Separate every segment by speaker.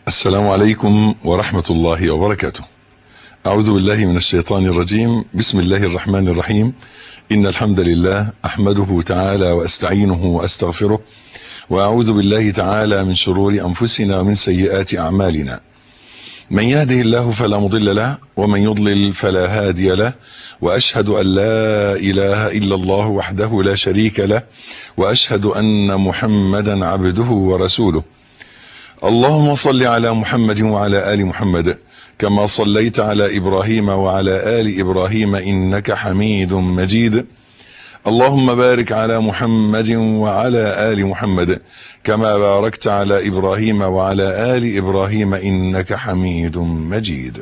Speaker 1: السلام عليكم ورحمة الله وبركاته أعوذ بالله من الشيطان الرجيم بسم الله الرحمن الرحيم إن الحمد لله أحمده تعالى وأستعينه وأستغفره وأعوذ بالله تعالى من شرور أنفسنا ومن سيئات أعمالنا من يهده الله فلا مضل له ومن يضلل فلا هادي له وأشهد أن لا إله إلا الله وحده لا شريك له وأشهد أن محمدا عبده ورسوله اللهم صل على محمد وعلى آل محمد كما صليت على إبراهيم وعلى آل إبراهيم إنك حميد مجيد اللهم بارك على محمد وعلى آل محمد كما باركت على إبراهيم وعلى آل إبراهيم إنك حميد مجيد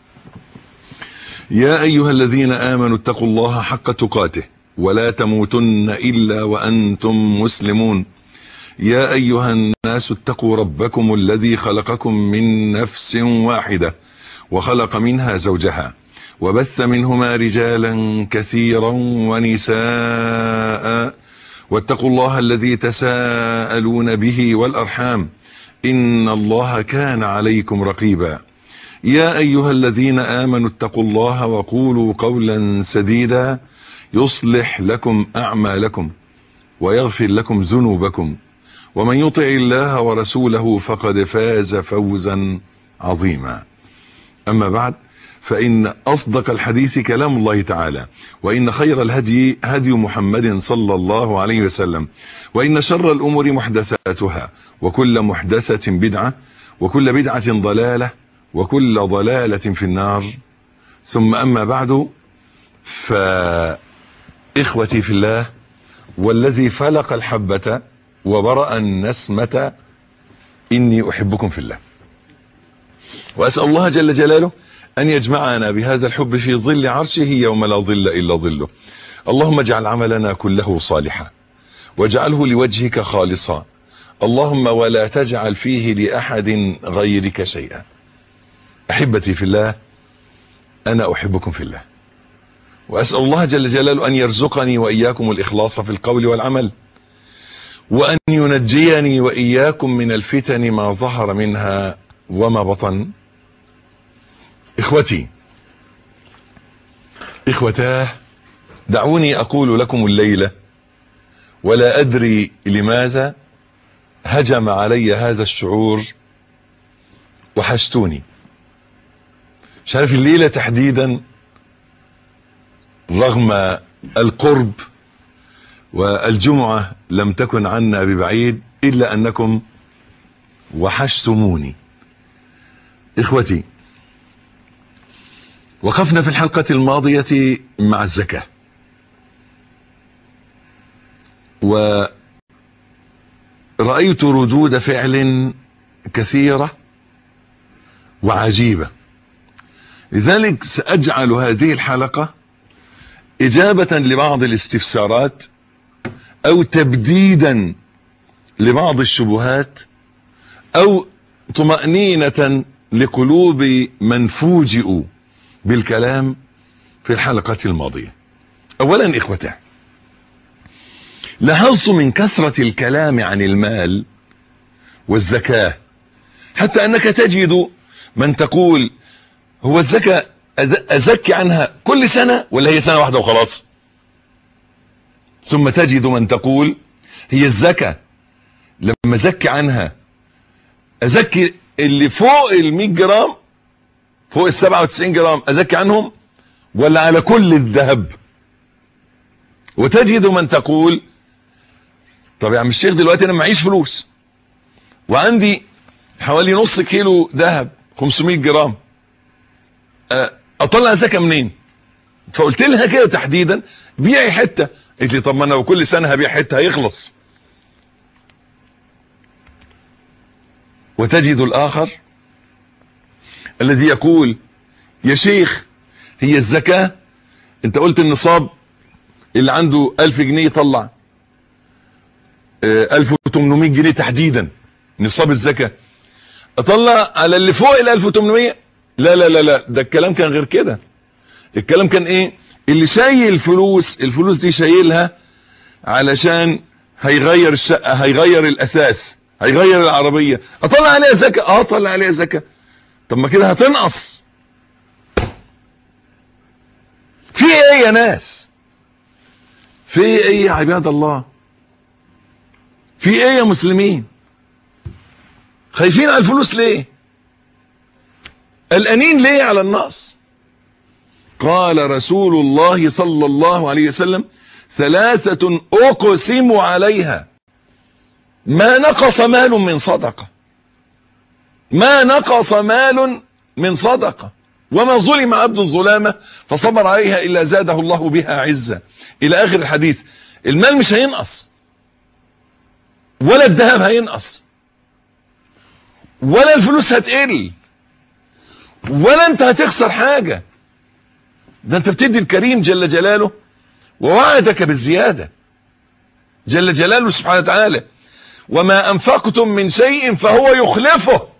Speaker 1: يا أيها الذين آمنوا اتقوا الله حق تقاته ولا تموتن إلا وأنتم مسلمون يا أيها الناس اتقوا ربكم الذي خلقكم من نفس واحدة وخلق منها زوجها وبث منهما رجالا كثيرا ونساء واتقوا الله الذي تساءلون به والأرحام إن الله كان عليكم رقيبا يا أيها الذين آمنوا اتقوا الله وقولوا قولا سديدا يصلح لكم أعمالكم ويغفر لكم ذنوبكم ومن يطع الله ورسوله فقد فاز فوزا عظيما أما بعد فإن أصدق الحديث كلام الله تعالى وإن خير الهدي هدي محمد صلى الله عليه وسلم وإن شر الأمور محدثاتها وكل محدثة بدعة وكل بدعة ضلالة وكل ضلالة في النار ثم أما بعد فإخوتي في الله والذي فلق الحبة وبرأ النسمة إني أحبكم في الله وأسأل الله جل جلاله أن يجمعنا بهذا الحب في ظل عرشه يوم لا ظل إلا ظله اللهم اجعل عملنا كله صالحا واجعله لوجهك خالصا اللهم ولا تجعل فيه لأحد غيرك شيئا أحبتي في الله أنا أحبكم في الله وأسأل الله جل جلاله أن يرزقني وإياكم الإخلاص في القول والعمل وأن ينجيني وإياكم من الفتن ما ظهر منها وما بطن إخوتي إخوتاه دعوني أقول لكم الليلة ولا أدري لماذا هجم علي هذا الشعور وحشتوني مش عارف الليلة تحديدا رغم القرب والجمعة لم تكن عنا ببعيد إلا أنكم وحشتموني إخوتي وقفنا في الحلقة الماضية مع الزكاة ورأيت ردود فعل كثيرة وعجيبة لذلك سأجعل هذه الحلقة إجابة لبعض الاستفسارات أو تبديدا لبعض الشبهات أو طمأنينة لقلوب من فوجئوا بالكلام في الحلقة الماضية اولا اخوته لاحظت من كثرة الكلام عن المال والزكاة حتى انك تجد من تقول هو الزكاة ازكي عنها كل سنة ولا هي سنة واحدة وخلاص ثم تجد من تقول هي الزكاة لما زكي عنها ازكي اللي فوق ال جرام فوق ال 97 جرام ازكي عنهم ولا على كل الذهب وتجد من تقول طب يا عم الشيخ دلوقتي انا معيش فلوس وعندي حوالي نص كيلو ذهب 500 جرام اطلع زكاه منين فقلت لها كده تحديدا بيعي حته قلت لي طب ما انا كل سنه هبيع حته هيخلص وتجد الاخر الذي يقول يا شيخ هي الزكاة انت قلت النصاب اللي عنده الف جنيه يطلع الف وتمنمية جنيه تحديدا نصاب الزكاة اطلع على اللي فوق ال 1800 لا لا لا لا ده الكلام كان غير كده الكلام كان ايه اللي شايل فلوس الفلوس دي شايلها علشان هيغير الشقة هيغير الاساس هيغير العربية اطلع عليها زكاة اه اطلع عليها زكاة طب ما كده هتنقص في ايه يا ناس في ايه يا عباد الله في ايه يا مسلمين خايفين على الفلوس ليه قلقانين ليه على النقص قال رسول الله صلى الله عليه وسلم ثلاثة اقسم عليها ما نقص مال من صدقة ما نقص مال من صدقة وما ظلم عبد ظلامة فصبر عليها إلا زاده الله بها عزة إلى آخر الحديث المال مش هينقص ولا الذهب هينقص ولا الفلوس هتقل ولا انت هتخسر حاجة ده انت بتدي الكريم جل جلاله ووعدك بالزيادة جل جلاله سبحانه وتعالى وما انفقتم من شيء فهو يخلفه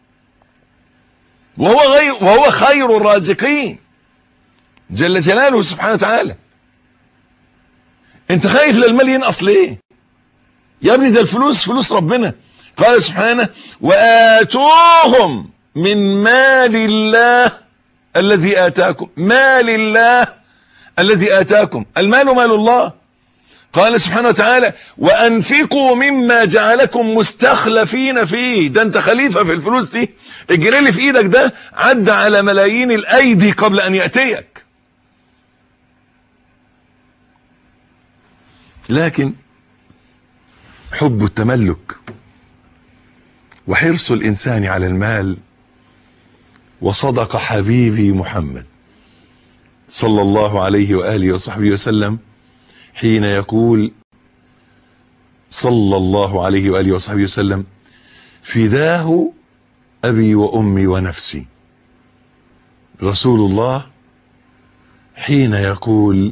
Speaker 1: وهو غير وهو خير الرازقين جل جلاله سبحانه وتعالى انت خايف للمال ينقص ليه يا ابني ده الفلوس فلوس ربنا قال سبحانه وآتوهم من مال الله الذي آتاكم مال الله الذي آتاكم المال مال الله قال سبحانه وتعالى وأنفقوا مما جعلكم مستخلفين فيه ده انت خليفة في الفلوس دي الجنيه اللي في ايدك ده عدى على ملايين الايدي قبل ان يأتيك لكن حب التملك وحرص الانسان على المال وصدق حبيبي محمد صلى الله عليه وآله وصحبه وسلم حين يقول صلى الله عليه وآله وصحبه وسلم فداه أبي وأمي ونفسي رسول الله حين يقول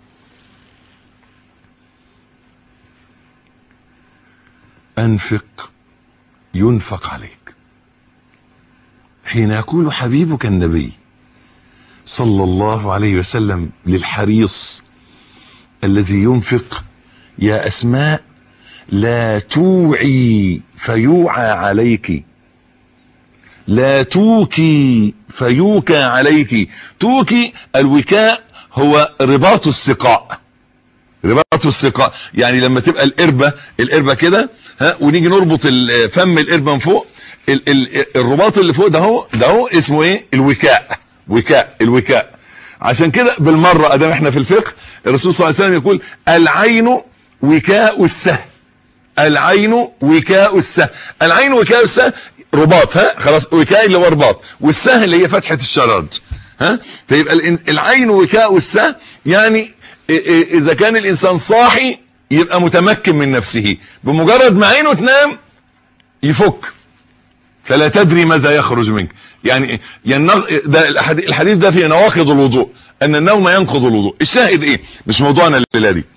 Speaker 1: أنفق ينفق عليك حين يقول حبيبك النبي صلى الله عليه وسلم للحريص الذي ينفق يا أسماء لا توعي فيوعى عليك لا توكي فيوكى عليك توكي الوكاء هو رباط السقاء رباط السقاء يعني لما تبقى القربة القربة كده ها ونيجي نربط فم القربة من فوق ال ال الرباط اللي فوق ده هو ده هو اسمه ايه الوكاء وكاء الوكاء عشان كده بالمرة ادام احنا في الفقه الرسول صلى الله عليه وسلم يقول العين وكاء السهم العين وكاء السهم العين وكاء السهم رباط ها خلاص وكاء اللي هو رباط والسهم اللي هي فتحة الشرج ها فيبقى العين وكاء السهم يعني اذا كان الانسان صاحي يبقى متمكن من نفسه بمجرد ما عينه تنام يفك فلا تدري ماذا يخرج منك يعني ينغ... ده الحديث ده في نواقض الوضوء ان النوم ينقض الوضوء الشاهد ايه مش موضوعنا الليله دي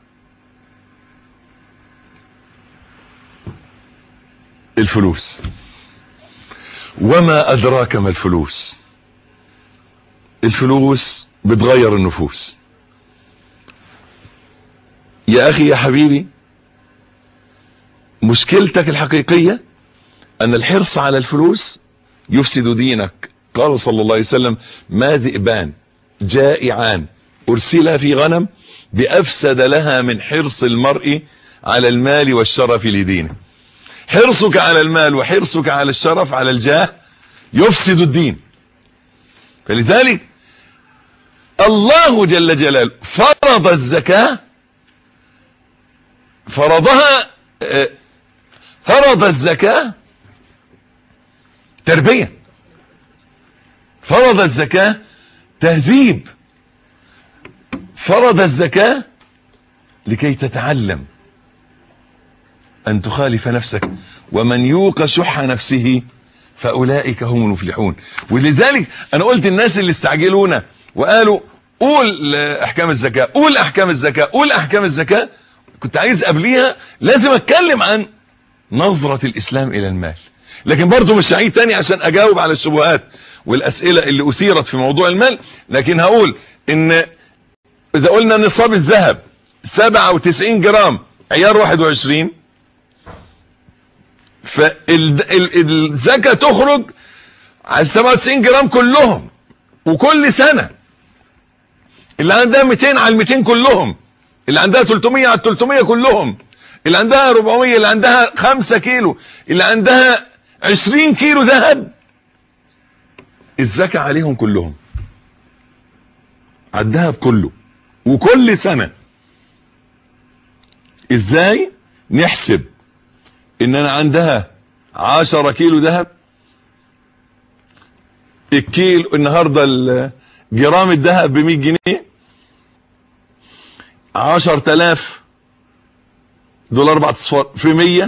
Speaker 1: الفلوس وما ادراك ما الفلوس الفلوس بتغير النفوس يا اخي يا حبيبي مشكلتك الحقيقية ان الحرص على الفلوس يفسد دينك قال صلى الله عليه وسلم ما ذئبان جائعان ارسلا في غنم بافسد لها من حرص المرء على المال والشرف لدينه حرصك على المال وحرصك على الشرف على الجاه يفسد الدين فلذلك الله جل جلاله فرض الزكاة فرضها فرض الزكاة تربية فرض الزكاة تهذيب فرض الزكاة لكي تتعلم أن تخالف نفسك ومن يوق شح نفسه فأولئك هم المفلحون ولذلك أنا قلت الناس اللي استعجلونا وقالوا قول أحكام الزكاة قول أحكام الزكاة قول أحكام الزكاة كنت عايز قبليها لازم أتكلم عن نظرة الإسلام إلى المال لكن برضو مش هعيد تاني عشان أجاوب على الشبهات والأسئلة اللي أثيرت في موضوع المال لكن هقول إن إذا قلنا نصاب الذهب 97 جرام عيار 21 فالزكاة تخرج على 97 جرام كلهم وكل سنة اللي عندها 200 على 200 كلهم اللي عندها 300 على 300 كلهم اللي عندها 400 اللي عندها 5 كيلو اللي عندها 20 كيلو ذهب الزكاة عليهم كلهم على الذهب كله وكل سنة ازاي نحسب ان انا عندها 10 كيلو ذهب الكيلو النهاردة جرام الذهب ب 100 جنيه 10000 دول اربع اصفار في 100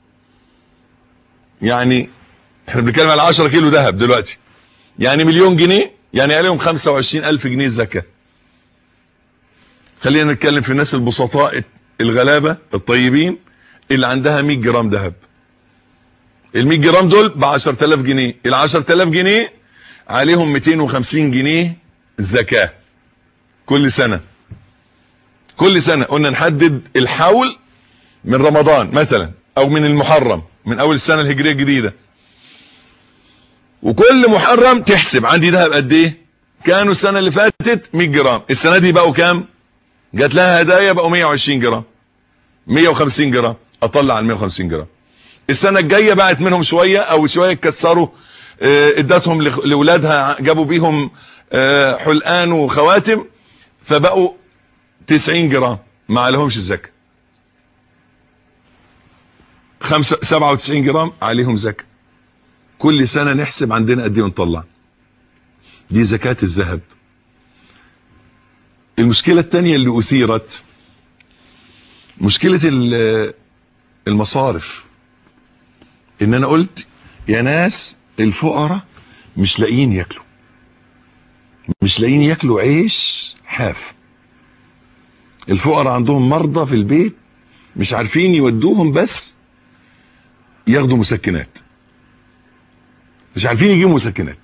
Speaker 1: يعني احنا بنتكلم على 10 كيلو ذهب دلوقتي يعني مليون جنيه يعني عليهم 25000 جنيه زكاه خلينا نتكلم في الناس البسطاء الغلابه الطيبين اللي عندها 100 جرام ذهب ال 100 جرام دول ب 10000 جنيه ال 10000 جنيه عليهم 250 جنيه زكاه كل سنه كل سنه قلنا نحدد الحول من رمضان مثلا او من المحرم من اول السنه الهجريه الجديده وكل محرم تحسب عندي ذهب قد ايه كانوا السنه اللي فاتت 100 جرام السنه دي بقوا كام جات لها هدايا بقوا 120 جرام 150 جرام اطلع على 150 جرام السنه الجايه بعت منهم شويه او شويه اتكسروا ادتهم لاولادها جابوا بيهم حلقان وخواتم فبقوا 90 جرام ما عليهمش الزكاه 97 جرام عليهم زكاه كل سنه نحسب عندنا قد ايه ونطلع دي زكاه الذهب المشكله الثانيه اللي اثيرت مشكله المصارف ان انا قلت يا ناس الفقراء مش لاقيين ياكلوا مش لاقيين ياكلوا عيش حاف الفقراء عندهم مرضى في البيت مش عارفين يودوهم بس ياخدوا مسكنات مش عارفين يجيبوا مسكنات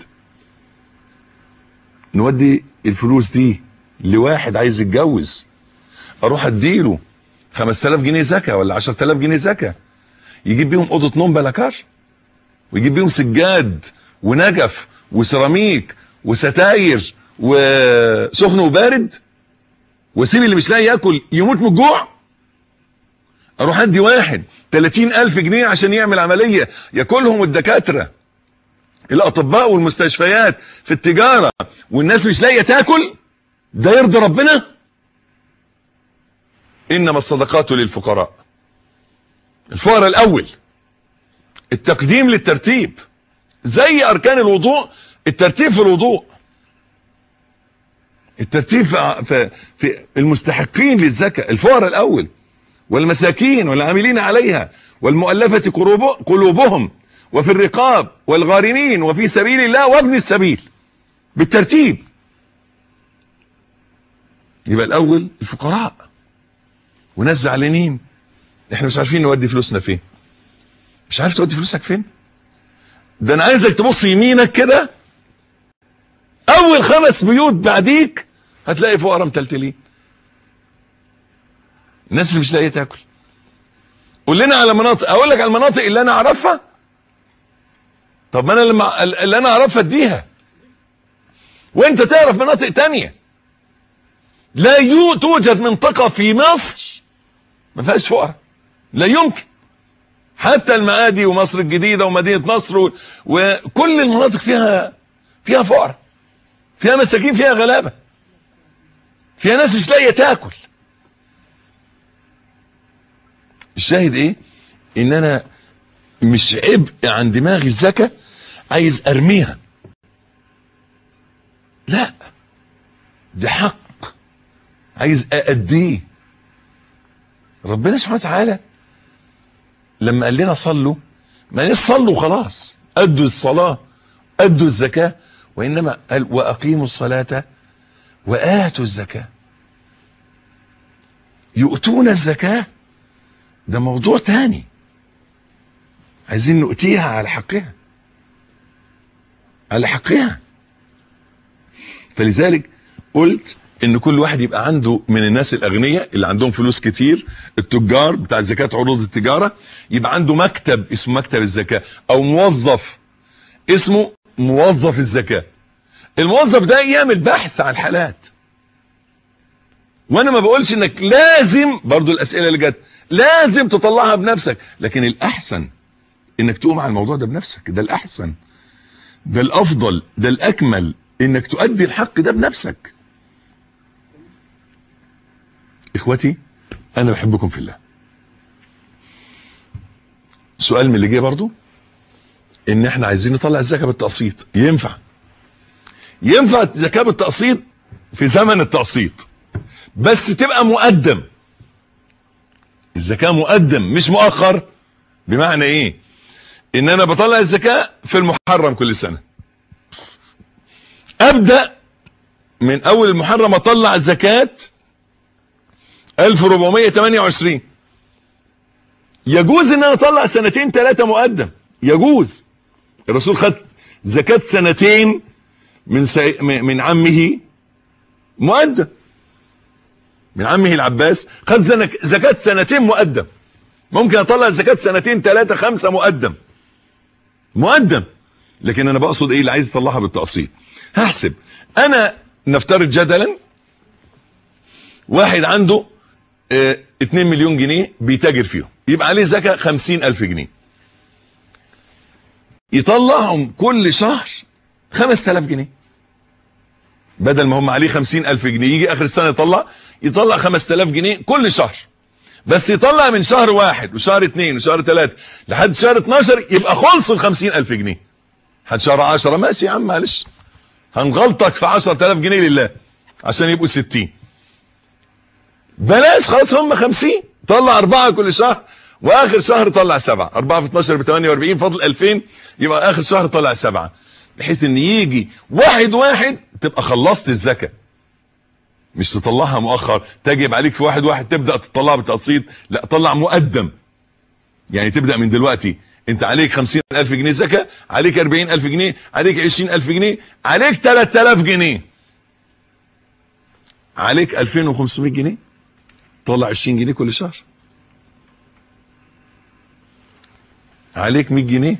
Speaker 1: نودي الفلوس دي لواحد عايز يتجوز اروح اديله 5000 جنيه زكاه ولا 10000 جنيه زكاه يجيب بيهم اوضه نوم بلاكار ويجيب بيهم سجاد ونجف وسيراميك وستاير وسخن وبارد واسيب اللي مش لاقي ياكل يموت من الجوع اروح ادي واحد 30000 جنيه عشان يعمل عمليه ياكلهم الدكاتره الاطباء والمستشفيات في التجاره والناس مش لاقيه تاكل ده يرضي ربنا انما الصدقات للفقراء الفقراء الاول التقديم للترتيب زي اركان الوضوء الترتيب في الوضوء الترتيب في, في المستحقين للزكاة الفقراء الاول والمساكين والعاملين عليها والمؤلفة قلوبهم وفي الرقاب والغارمين وفي سبيل الله وابن السبيل بالترتيب يبقى الاول الفقراء وناس زعلانين احنا مش عارفين نودي فلوسنا فين مش عارف تودي فلوسك فين ده انا عايزك تبص يمينك كده اول خمس بيوت بعديك هتلاقي فقراء متلتلين الناس اللي مش لاقيه تاكل قول لنا على مناطق اقول لك على المناطق اللي انا اعرفها طب ما انا لما اللي انا اعرفها اديها وانت تعرف مناطق تانية لا يو توجد منطقة في مصر ما فيهاش فقراء لا يمكن حتى المعادي ومصر الجديدة ومدينة نصر و... وكل المناطق فيها فيها فقراء فيها مساكين فيها غلابة فيها ناس مش لاقيه تاكل الشاهد ايه ان انا مش عبء عن دماغي الزكاة عايز ارميها لا ده حق عايز ااديه ربنا سبحانه وتعالى لما قال لنا صلوا ما قالش صلوا خلاص ادوا الصلاة ادوا الزكاة وانما قال واقيموا الصلاة واتوا الزكاة يؤتون الزكاة ده موضوع تاني عايزين نؤتيها على حقها على حقها فلذلك قلت ان كل واحد يبقى عنده من الناس الاغنياء اللي عندهم فلوس كتير التجار بتاع زكاة عروض التجارة يبقى عنده مكتب اسمه مكتب الزكاة او موظف اسمه موظف الزكاة الموظف ده يعمل بحث عن الحالات وانا ما بقولش انك لازم برضو الاسئلة اللي جت لازم تطلعها بنفسك لكن الاحسن انك تقوم على الموضوع ده بنفسك ده الاحسن ده الافضل ده الاكمل انك تؤدي الحق ده بنفسك اخوتي انا بحبكم في الله سؤال من اللي جه برضو ان احنا عايزين نطلع الزكاة بالتقسيط ينفع ينفع الزكاة بالتقسيط في زمن التقسيط بس تبقى مقدم الزكاة مقدم مش مؤخر بمعنى ايه ان انا بطلع الزكاة في المحرم كل سنة ابدأ من اول المحرم اطلع الزكاة 1428 يجوز ان انا اطلع سنتين ثلاثة مقدم يجوز الرسول خد زكاة سنتين من سي... من عمه مقدم من عمه العباس خد زكاة سنتين مقدم ممكن اطلع زكاة سنتين ثلاثة خمسة مقدم مقدم لكن انا بقصد ايه اللي عايز اطلعها بالتقسيط هحسب انا نفترض جدلا واحد عنده اه 2 مليون جنيه بيتاجر فيهم يبقى عليه زكاة 50 الف جنيه يطلعهم كل شهر 5000 جنيه بدل ما هم عليه 50 الف جنيه يجي اخر السنة يطلع يطلع 5000 جنيه كل شهر بس يطلع من شهر واحد وشهر اتنين وشهر تلاتة لحد شهر 12 يبقى خلص ال 50000 جنيه لحد شهر 10 ماشي يا عم معلش هنغلطك في 10000 جنيه لله عشان يبقوا 60 بلاش خلاص هم 50 طلع اربعة كل شهر واخر شهر طلع سبعة اربعة في 12 ب 48 فاضل 2000 يبقى اخر شهر طلع سبعة بحيث ان يجي واحد واحد تبقى خلصت الزكاه مش تطلعها مؤخر تجب عليك في واحد واحد تبدأ تطلعها بالتقسيط لا طلع مقدم يعني تبدأ من دلوقتي انت عليك خمسين الف جنيه زكاة عليك اربعين الف جنيه عليك عشرين الف جنيه عليك تلات الاف جنيه عليك الفين وخمسمائة جنيه طلع عشرين جنيه كل شهر عليك مية جنيه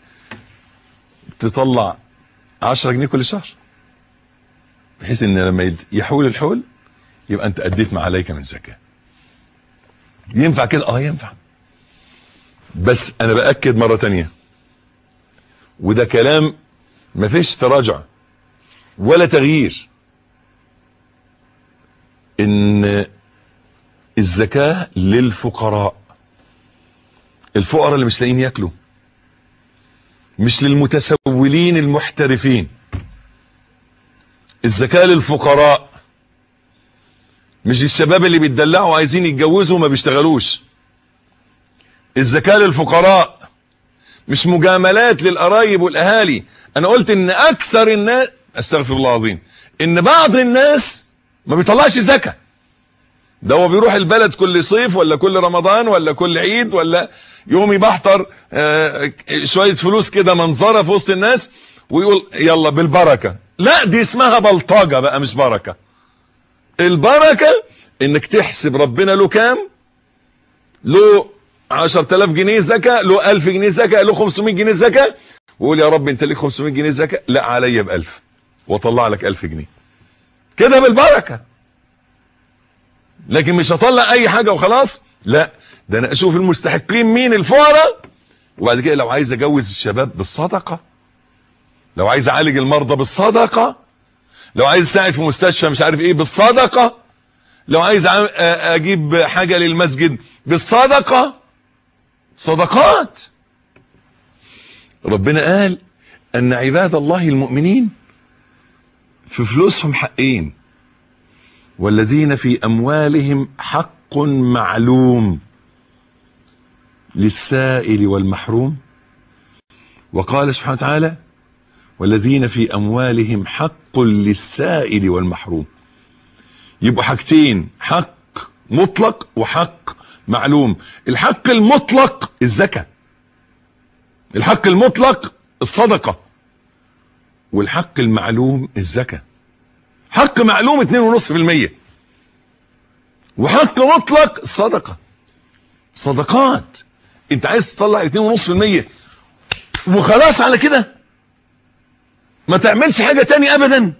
Speaker 1: تطلع عشرة جنيه كل شهر بحيث ان لما يحول الحول يبقى انت اديت ما عليك من زكاة ينفع كده اه ينفع بس انا باكد مرة تانية وده كلام مفيش تراجع ولا تغيير ان الزكاة للفقراء الفقراء اللي مش لاقيين ياكلوا مش للمتسولين المحترفين الزكاة للفقراء مش الشباب اللي بيتدلعوا عايزين يتجوزوا وما بيشتغلوش الزكاة للفقراء مش مجاملات للقرايب والاهالي انا قلت ان اكثر الناس استغفر الله العظيم ان بعض الناس ما بيطلعش زكاة ده هو بيروح البلد كل صيف ولا كل رمضان ولا كل عيد ولا يوم يبحتر شوية فلوس كده منظرة في وسط الناس ويقول يلا بالبركة لا دي اسمها بلطجة بقى مش بركة البركة انك تحسب ربنا له كام له عشر تلاف جنيه زكاة له الف جنيه زكاة له خمسمائة جنيه زكاة وقول يا رب انت ليك خمسمائة جنيه زكاة لا عليا بألف واطلع لك الف جنيه كده بالبركة لكن مش هطلع اي حاجة وخلاص لا ده انا اشوف المستحقين مين الفقراء وبعد كده لو عايز اجوز الشباب بالصدقة لو عايز اعالج المرضى بالصدقة لو عايز اساعد في مستشفى مش عارف ايه بالصدقة لو عايز اجيب حاجة للمسجد بالصدقة صدقات ربنا قال ان عباد الله المؤمنين في فلوسهم حقين والذين في اموالهم حق معلوم للسائل والمحروم وقال سبحانه وتعالى والذين في اموالهم حق للسائل والمحروم يبقوا حاجتين حق مطلق وحق معلوم الحق المطلق الزكاة الحق المطلق الصدقة والحق المعلوم الزكاة حق معلوم 2.5% وحق مطلق صدقة صدقات انت عايز تطلع 2.5% وخلاص على كده ما تعملش حاجة تاني ابدا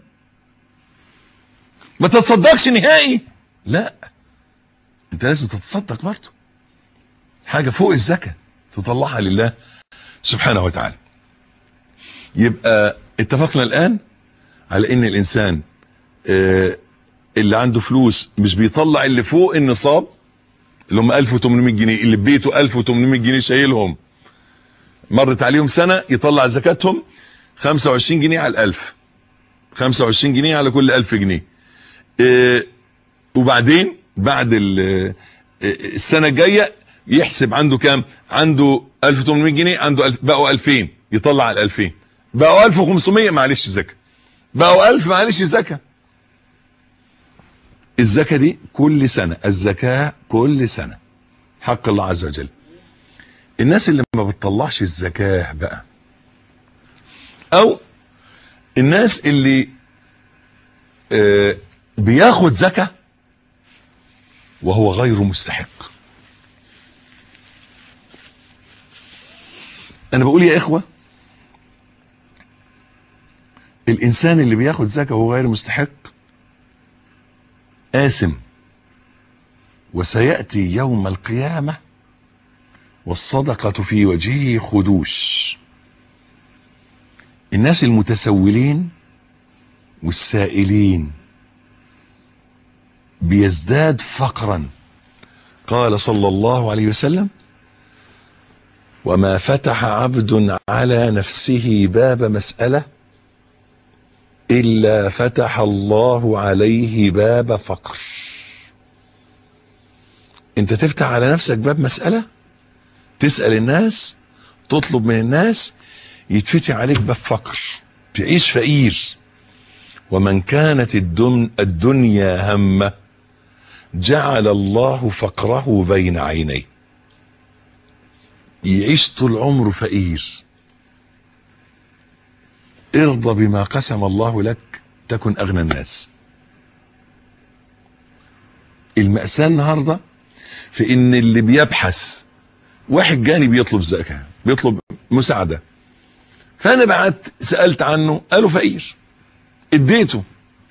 Speaker 1: ما تتصدقش نهائي لا انت لازم تتصدق برضه حاجة فوق الزكاة تطلعها لله سبحانه وتعالى يبقى اتفقنا الان على ان الانسان اه اللي عنده فلوس مش بيطلع اللي فوق النصاب اللي هم 1800 جنيه اللي في بيته 1800 جنيه شايلهم مرت عليهم سنة يطلع زكاتهم 25 جنيه على الالف 25 جنيه على كل 1000 جنيه اه وبعدين بعد السنة الجاية يحسب عنده كام عنده 1800 جنيه عنده ألف بقوا 2000 يطلع على 2000 بقوا 1500 معلش زكاة بقوا 1000 معلش زكاة الزكاة دي كل سنة الزكاة كل سنة حق الله عز وجل الناس اللي ما بتطلعش الزكاة بقى او الناس اللي آه بياخد زكاة وهو غير مستحق انا بقول يا اخوة الانسان اللي بياخد زكاة وهو غير مستحق آثم وسيأتي يوم القيامة والصدقة في وجهه خدوش الناس المتسولين والسائلين بيزداد فقرا قال صلى الله عليه وسلم وما فتح عبد على نفسه باب مسألة إلا فتح الله عليه باب فقر انت تفتح على نفسك باب مسألة تسأل الناس تطلب من الناس يتفتح عليك باب فقر تعيش فقير ومن كانت الدن الدنيا همه جعل الله فقره بين عينيه يعيش طول عمره فقير ارضى بما قسم الله لك تكن اغنى الناس المأساة النهاردة في ان اللي بيبحث واحد جاني بيطلب زكاة بيطلب مساعدة فانا بعت سألت عنه قالوا فقير اديته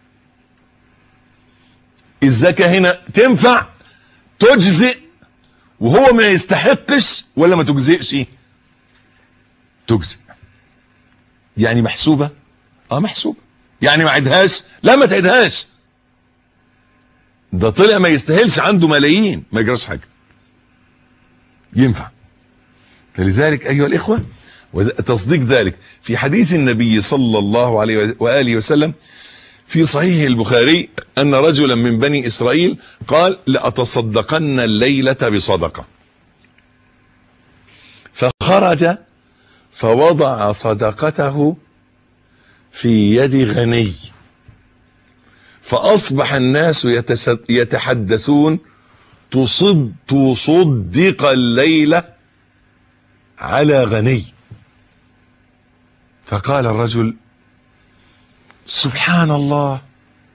Speaker 1: الزكاة هنا تنفع تجزئ وهو ما يستحقش ولا ما تجزئش تجزئ يعني محسوبة اه محسوبة يعني ما عدهاش لا ما تعدهاش ده طلع ما يستاهلش عنده ملايين ما يجراش حاجة ينفع فلذلك ايها الاخوة تصديق ذلك في حديث النبي صلى الله عليه وآله وسلم في صحيح البخاري ان رجلا من بني اسرائيل قال لأتصدقن الليلة بصدقة فخرج فوضع صدقته في يد غني فاصبح الناس يتحدثون تصد تصدق الليلة على غني فقال الرجل سبحان الله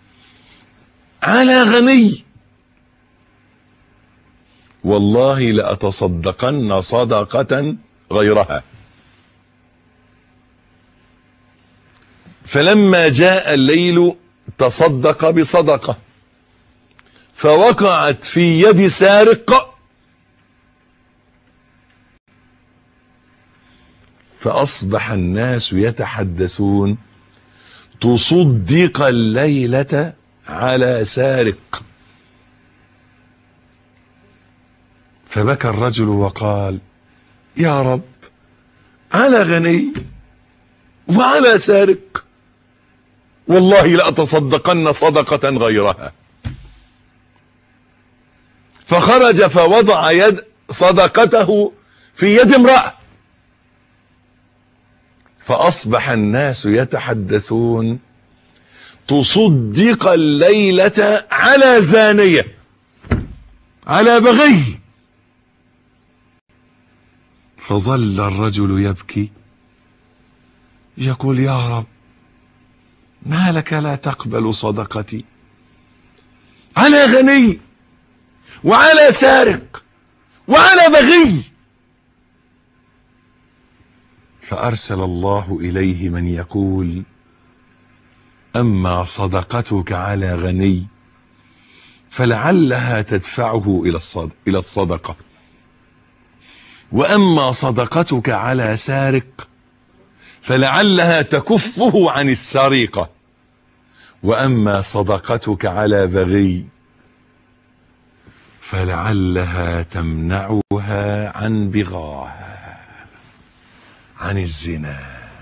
Speaker 1: على غني والله لأتصدقن صدقة غيرها فلما جاء الليل تصدق بصدقة فوقعت في يد سارق فأصبح الناس يتحدثون تصدق الليلة على سارق فبكى الرجل وقال يا رب على غني وعلى سارق والله لأتصدقن صدقة غيرها فخرج فوضع يد صدقته في يد امرأة فأصبح الناس يتحدثون تصدق الليلة على زانية على بغي فظل الرجل يبكي يقول يا رب ما لك لا تقبل صدقتي على غني وعلى سارق وعلى بغي فأرسل الله إليه من يقول أما صدقتك على غني فلعلها تدفعه إلى الصدقة وأما صدقتك على سارق فلعلها تكفه عن السرقة وأما صدقتك على بغي فلعلها تمنعها عن بغاها عن الزنا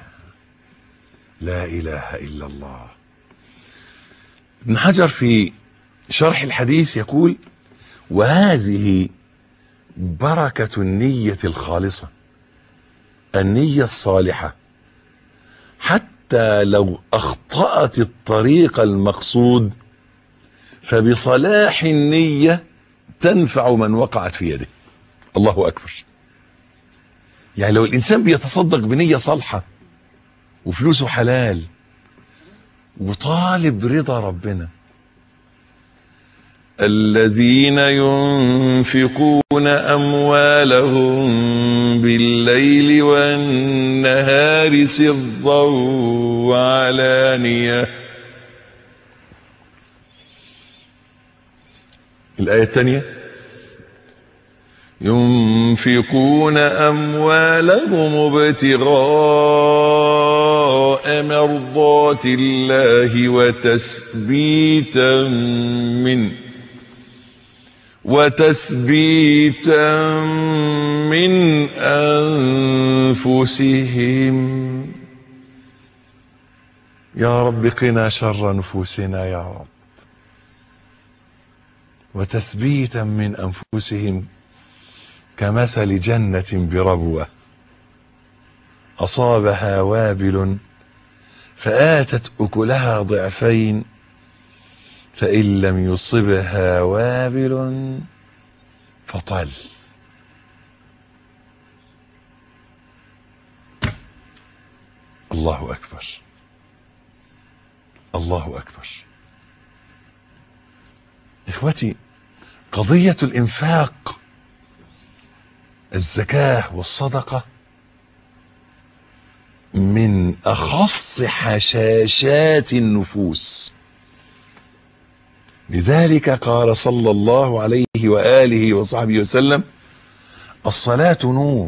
Speaker 1: لا إله إلا الله ابن حجر في شرح الحديث يقول وهذه بركة النية الخالصة النية الصالحة حتى لو أخطأت الطريق المقصود فبصلاح النية تنفع من وقعت في يده الله أكبر يعني لو الإنسان بيتصدق بنية صالحة وفلوسه حلال وطالب رضا ربنا الذين ينفقون أموالهم بالليل والنهار سرا وعلانية الآية الثانية ينفقون أموالهم ابتغاء مرضات الله وتثبيتا منه وتثبيتا من أنفسهم يا رب قنا شر نفوسنا يا رب وتثبيتا من أنفسهم كمثل جنة بربوة أصابها وابل فآتت أكلها ضعفين فإن لم يصبها وابل فطل الله أكبر الله أكبر إخوتي قضية الإنفاق الزكاة والصدقة من أخص حشاشات النفوس لذلك قال صلى الله عليه وآله وصحبه وسلم الصلاة نور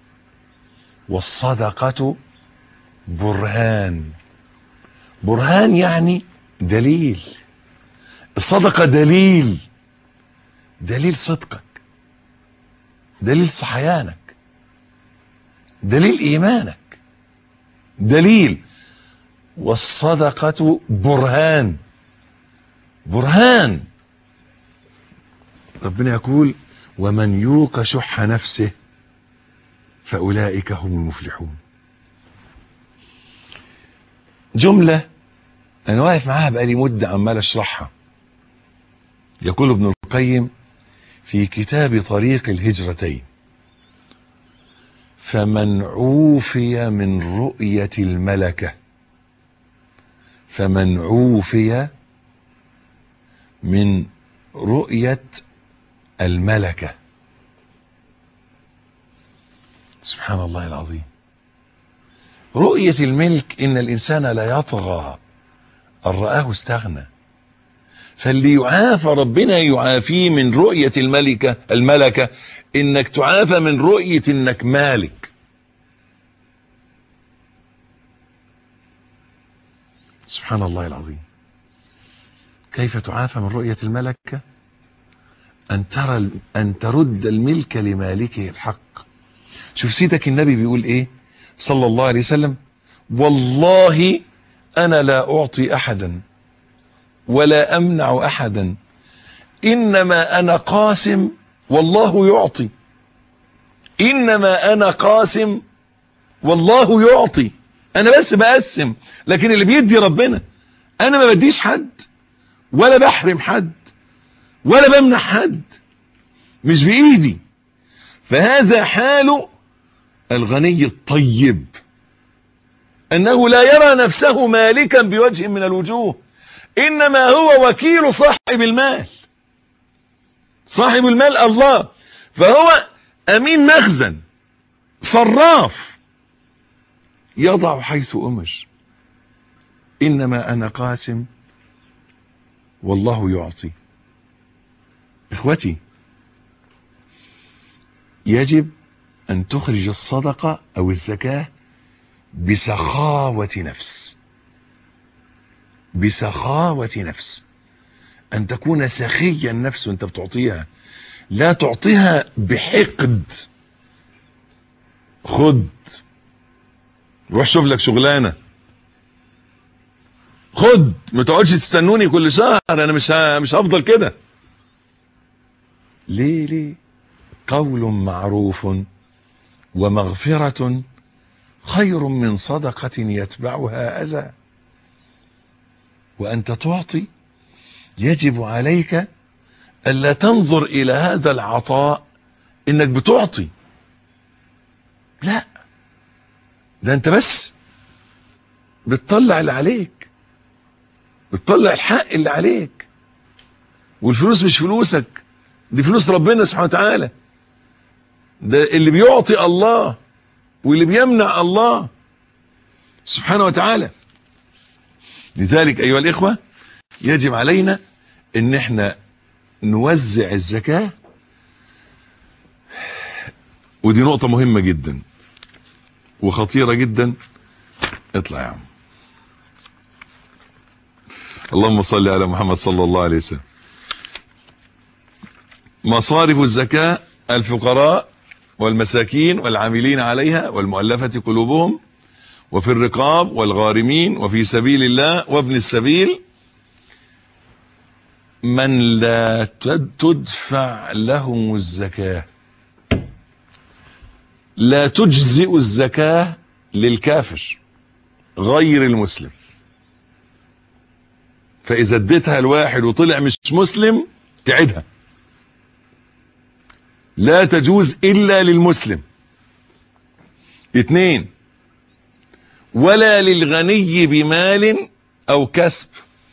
Speaker 1: والصدقة برهان برهان يعني دليل الصدقة دليل دليل صدقك دليل صحيانك دليل إيمانك دليل والصدقة برهان برهان ربنا يقول ومن يوق شح نفسه فأولئك هم المفلحون جملة أنا واقف معاها بقالي مدة عمال أشرحها يقول ابن القيم في كتاب طريق الهجرتين فمن عوفي من رؤية الملكة فمن عوفي من رؤية الملكة سبحان الله العظيم رؤية الملك إن الإنسان لا يطغى أن رآه استغنى فاللي يعافى ربنا يعافيه من رؤية الملكة الملكة إنك تعافى من رؤية إنك مالك سبحان الله العظيم كيف تعافى من رؤية الملكة أن ترى أن ترد الملك لمالكه الحق شوف سيدك النبي بيقول إيه صلى الله عليه وسلم والله أنا لا أعطي أحدا ولا أمنع أحدا إنما أنا قاسم والله يعطي إنما أنا قاسم والله يعطي أنا بس بقسم لكن اللي بيدي ربنا أنا ما بديش حد ولا بحرم حد ولا بمنع حد مش بإيدي فهذا حال الغني الطيب انه لا يرى نفسه مالكا بوجه من الوجوه انما هو وكيل صاحب المال صاحب المال الله فهو امين مخزن صراف يضع حيث امر انما انا قاسم والله يعطي اخوتي يجب ان تخرج الصدقة او الزكاة بسخاوة نفس بسخاوة نفس ان تكون سخيا النفس وانت بتعطيها لا تعطيها بحقد خد روح شوف لك شغلانه خد ما تقعدش تستنوني كل شهر انا مش ه... مش هفضل كده ليه ليه قول معروف ومغفرة خير من صدقة يتبعها أذى وأنت تعطي يجب عليك ألا تنظر إلى هذا العطاء إنك بتعطي لا ده أنت بس بتطلع اللي عليك بتطلع الحق اللي عليك والفلوس مش فلوسك دي فلوس ربنا سبحانه وتعالى ده اللي بيعطي الله واللي بيمنع الله سبحانه وتعالى لذلك ايها الاخوة يجب علينا ان احنا نوزع الزكاة ودي نقطة مهمة جدا وخطيرة جدا اطلع يا عم اللهم صل على محمد صلى الله عليه وسلم مصارف الزكاة الفقراء والمساكين والعاملين عليها والمؤلفة قلوبهم وفي الرقاب والغارمين وفي سبيل الله وابن السبيل من لا تدفع لهم الزكاة لا تجزئ الزكاة للكافر غير المسلم فاذا اديتها الواحد وطلع مش مسلم تعيدها لا تجوز الا للمسلم اتنين ولا للغني بمال او كسب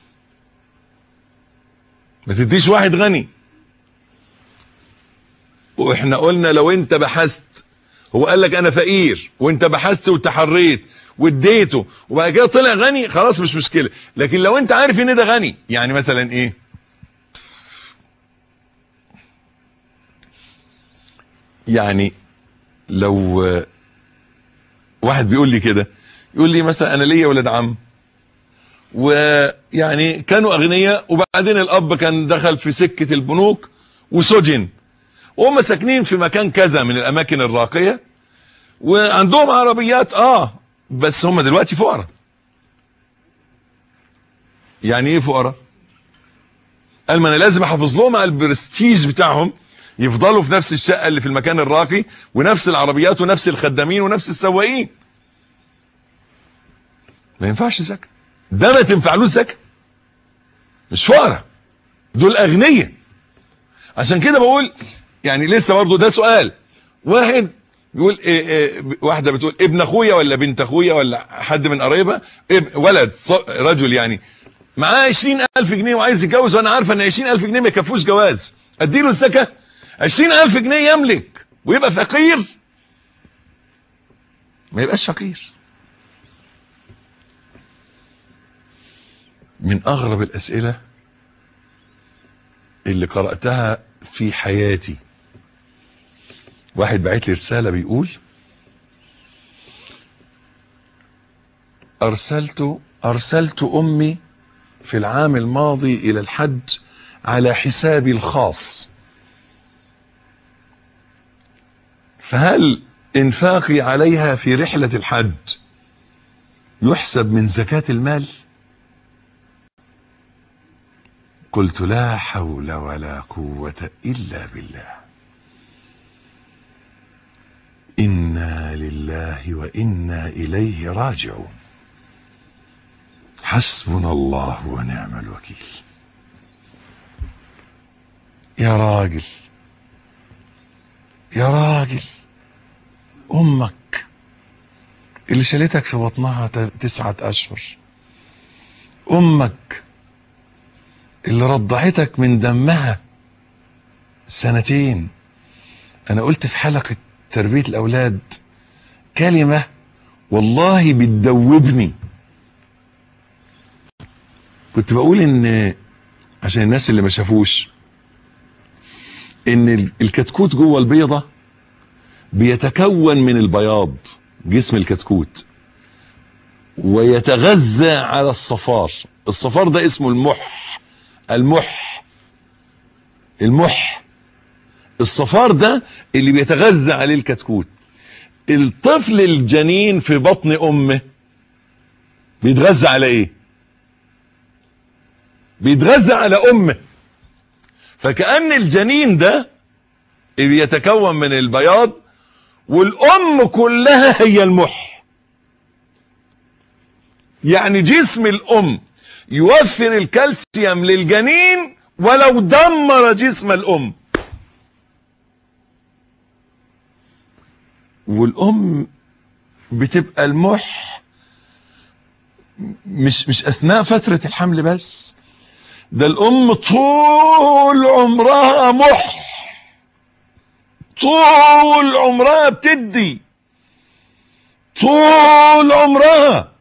Speaker 1: ما تديش واحد غني واحنا قلنا لو انت بحثت هو قال لك انا فقير وانت بحثت وتحريت واديته وبعد كده طلع غني خلاص مش مشكلة لكن لو انت عارف ان ده غني يعني مثلا ايه يعني لو واحد بيقول لي كده يقول لي مثلا انا ليا ولاد عم ويعني كانوا اغنياء وبعدين الاب كان دخل في سكة البنوك وسجن وهم ساكنين في مكان كذا من الاماكن الراقية وعندهم عربيات اه بس هم دلوقتي فقراء يعني ايه فقراء قال ما انا لازم احافظ لهم على البرستيج بتاعهم يفضلوا في نفس الشقة اللي في المكان الراقي ونفس العربيات ونفس الخدامين ونفس السواقين ما ينفعش زكاة ده ما تنفعلوش زكاة مش فقراء دول اغنياء عشان كده بقول يعني لسه برضه ده سؤال واحد بيقول إيه إيه واحدة بتقول ابن اخويا ولا بنت اخويا ولا حد من قرايبها ولد رجل يعني معاه 20000 جنيه وعايز يتجوز وانا عارفه ان 20000 جنيه ما يكفوش جواز اديله الزكاه 20000 جنيه يملك ويبقى فقير ما يبقاش فقير من اغرب الاسئله اللي قراتها في حياتي واحد بعت لي رسالة بيقول أرسلت أرسلت أمي في العام الماضي إلى الحج على حسابي الخاص فهل انفاقي عليها في رحلة الحج يحسب من زكاة المال قلت لا حول ولا قوة إلا بالله إنا لله وإنا إليه راجعون حسبنا الله ونعم الوكيل يا راجل يا راجل أمك اللي شالتك في بطنها تسعة اشهر امك اللي رضعتك من دمها سنتين انا قلت في حلقة تربية الاولاد كلمة والله بتدوبني كنت بقول ان عشان الناس اللي ما شافوش ان الكتكوت جوه البيضة بيتكون من البياض جسم الكتكوت ويتغذى على الصفار الصفار ده اسمه المح المح المح الصفار ده اللي بيتغذى عليه الكتكوت الطفل الجنين في بطن امه بيتغذى على ايه بيتغذى على امه فكأن الجنين ده بيتكون من البياض والام كلها هي المح يعني جسم الام يوفر الكالسيوم للجنين ولو دمر جسم الام والام بتبقى المح مش مش اثناء فترة الحمل بس ده الام طول عمرها مح طول عمرها بتدي طول عمرها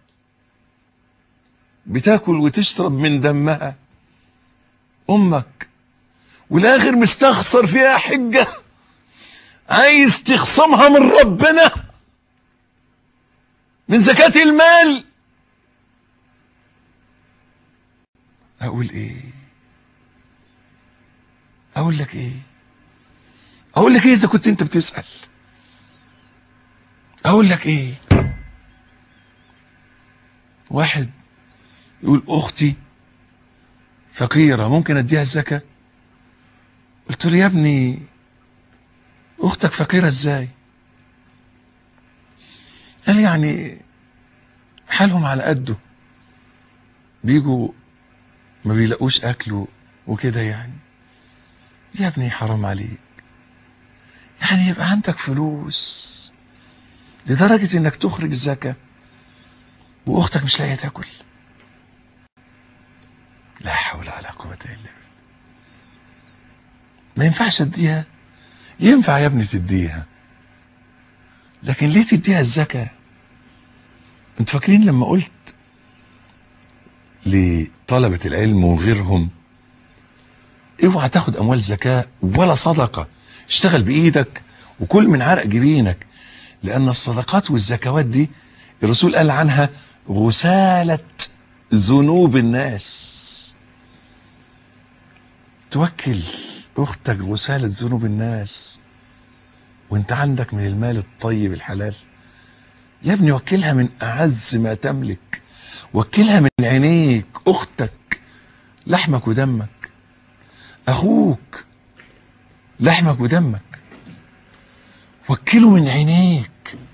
Speaker 1: بتاكل وتشرب من دمها امك والاخر مستخسر فيها حجة عايز تخصمها من ربنا من زكاة المال اقول ايه اقول لك ايه اقول لك ايه اذا كنت انت بتسأل اقول لك ايه واحد يقول اختي فقيرة ممكن اديها الزكاة قلت له يا ابني اختك فقيرة ازاي قال يعني حالهم على قده بيجوا ما بيلاقوش اكل وكده يعني يا ابني حرام عليك يعني يبقى عندك فلوس لدرجة انك تخرج الزكاة واختك مش لاقيه تاكل لا حول ولا قوة الا بالله ما ينفعش اديها ينفع يا ابني تديها لكن ليه تديها الزكاة انتوا فاكرين لما قلت لطلبة العلم وغيرهم اوعى تاخد اموال زكاة ولا صدقة اشتغل بايدك وكل من عرق جبينك لان الصدقات والزكوات دي الرسول قال عنها غسالة ذنوب الناس توكل اختك غسالة ذنوب الناس وانت عندك من المال الطيب الحلال يا ابني وكلها من اعز ما تملك وكلها من عينيك اختك لحمك ودمك اخوك لحمك ودمك وكله من عينيك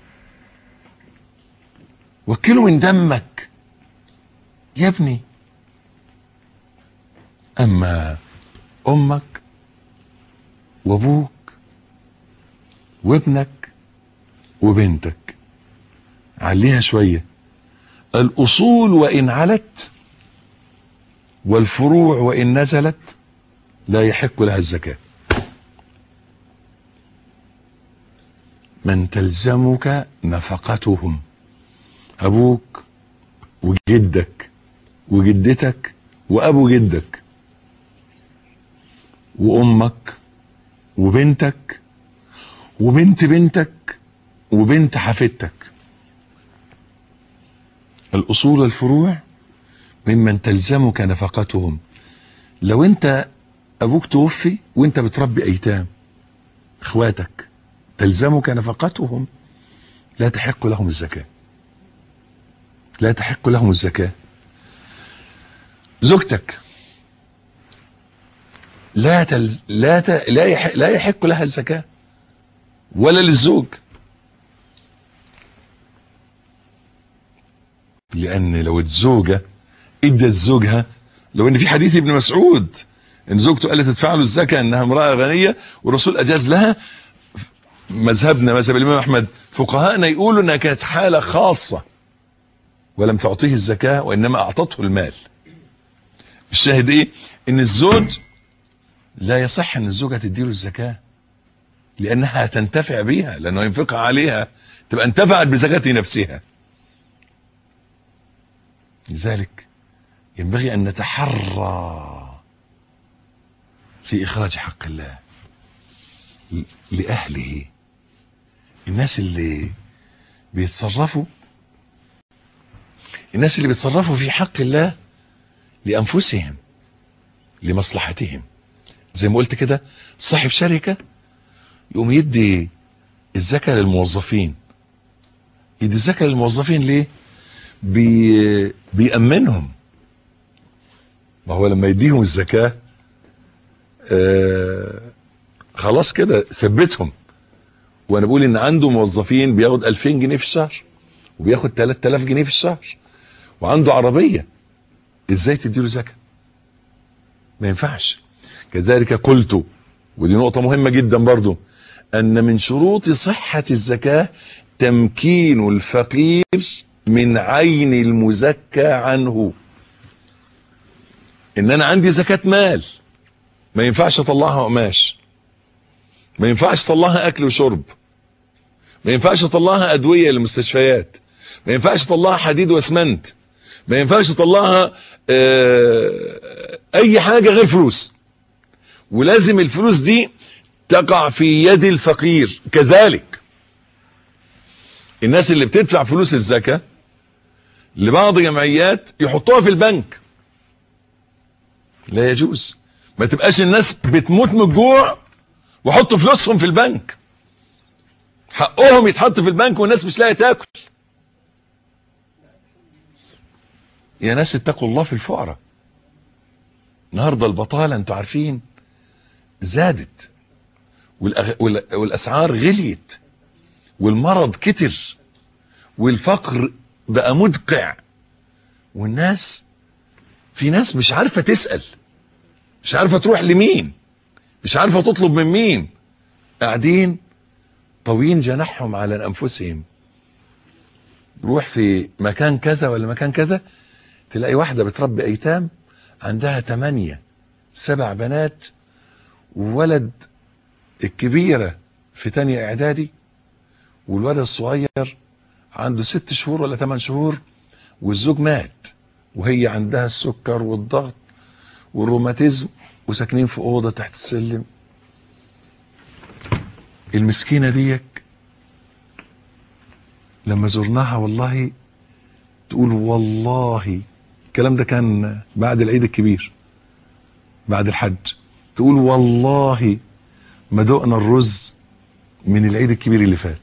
Speaker 1: وكله من دمك يا ابني اما امك وابوك وابنك وبنتك عليها شوية الاصول وان علت والفروع وان نزلت لا يحق لها الزكاة من تلزمك نفقتهم ابوك وجدك وجدتك وابو جدك وامك وبنتك وبنت بنتك وبنت حفيدتك الاصول الفروع ممن تلزمك نفقتهم لو انت ابوك توفي وانت بتربي ايتام اخواتك تلزمك نفقتهم لا تحق لهم الزكاة لا تحق لهم الزكاة زوجتك لا تل... لا ت... لا يحق... لا يحق لها الزكاة ولا للزوج لان لو الزوجة ادت زوجها لو ان في حديث ابن مسعود ان زوجته قالت تدفع له الزكاة انها امرأة غنية والرسول اجاز لها مذهبنا مذهب الامام احمد فقهاءنا يقولوا انها كانت حالة خاصة ولم تعطيه الزكاة وانما اعطته المال الشاهد ايه ان الزوج لا يصح ان الزوجة تديله الزكاة لانها تنتفع بيها لانه ينفقها عليها تبقى انتفعت بزكاة نفسها لذلك ينبغي ان نتحرى في اخراج حق الله لاهله الناس اللي بيتصرفوا الناس اللي بيتصرفوا في حق الله لانفسهم لمصلحتهم زي ما قلت كده صاحب شركة يقوم يدي الزكاة للموظفين يدي الزكاة للموظفين ليه بي بيأمنهم ما هو لما يديهم الزكاة آه خلاص كده ثبتهم وانا بقول ان عنده موظفين بياخد 2000 جنيه في الشهر وبياخد 3000 جنيه في الشهر وعنده عربية ازاي تديله زكاة ما ينفعش كذلك قلت ودي نقطة مهمة جدا برضو ان من شروط صحة الزكاة تمكين الفقير من عين المزكى عنه ان انا عندي زكاة مال ما ينفعش اطلعها قماش ما ينفعش اطلعها اكل وشرب ما ينفعش اطلعها ادوية للمستشفيات ما ينفعش اطلعها حديد واسمنت ما ينفعش اطلعها اه اي حاجة غير فلوس ولازم الفلوس دي تقع في يد الفقير كذلك الناس اللي بتدفع فلوس الزكاة لبعض جمعيات يحطوها في البنك لا يجوز ما تبقاش الناس بتموت من الجوع وحطوا فلوسهم في البنك حقهم يتحط في البنك والناس مش لاقيه تاكل يا ناس اتقوا الله في الفقراء النهارده البطاله انتوا عارفين زادت والأغ... والاسعار غليت والمرض كتر والفقر بقى مدقع والناس في ناس مش عارفه تسال مش عارفه تروح لمين مش عارفه تطلب من مين قاعدين طوين جناحهم على انفسهم روح في مكان كذا ولا مكان كذا تلاقي واحدة بتربي ايتام عندها تمانية سبع بنات وولد الكبيرة في تانية اعدادي والولد الصغير عنده ست شهور ولا تمن شهور والزوج مات وهي عندها السكر والضغط والروماتيزم وساكنين في اوضه تحت السلم المسكينه ديك لما زرناها والله تقول والله الكلام ده كان بعد العيد الكبير بعد الحج تقول والله ما دقنا الرز من العيد الكبير اللي فات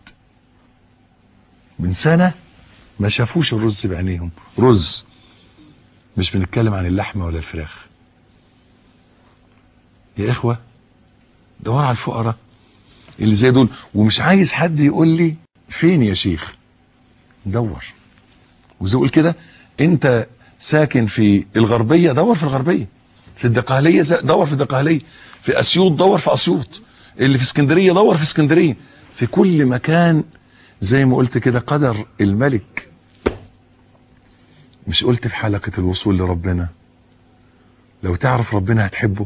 Speaker 1: من سنة ما شافوش الرز بعينيهم رز مش بنتكلم عن اللحمة ولا الفراخ يا اخوة دور على الفقراء اللي زي دول ومش عايز حد يقول لي فين يا شيخ دور وزي اقول كده انت ساكن في الغربية دور في الغربية في الدقهلية دور في الدقهلية في اسيوط دور في اسيوط اللي في اسكندرية دور في اسكندرية في كل مكان زي ما قلت كده قدر الملك مش قلت في حلقة الوصول لربنا لو تعرف ربنا هتحبه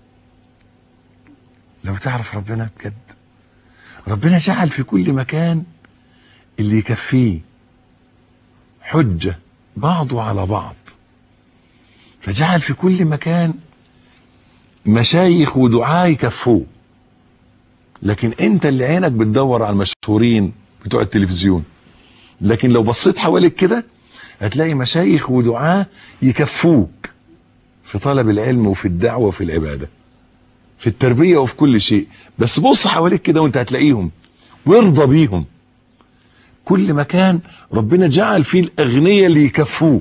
Speaker 1: لو تعرف ربنا بجد ربنا جعل في كل مكان اللي يكفيه حجة بعضه على بعض فجعل في كل مكان مشايخ ودعاة يكفوه لكن انت اللي عينك بتدور على المشهورين بتوع التلفزيون لكن لو بصيت حواليك كده هتلاقي مشايخ ودعاة يكفوك في طلب العلم وفي الدعوة وفي العبادة في التربية وفي كل شيء بس بص حواليك كده وانت هتلاقيهم وارضى بيهم كل مكان ربنا جعل فيه الأغنياء اللي يكفوه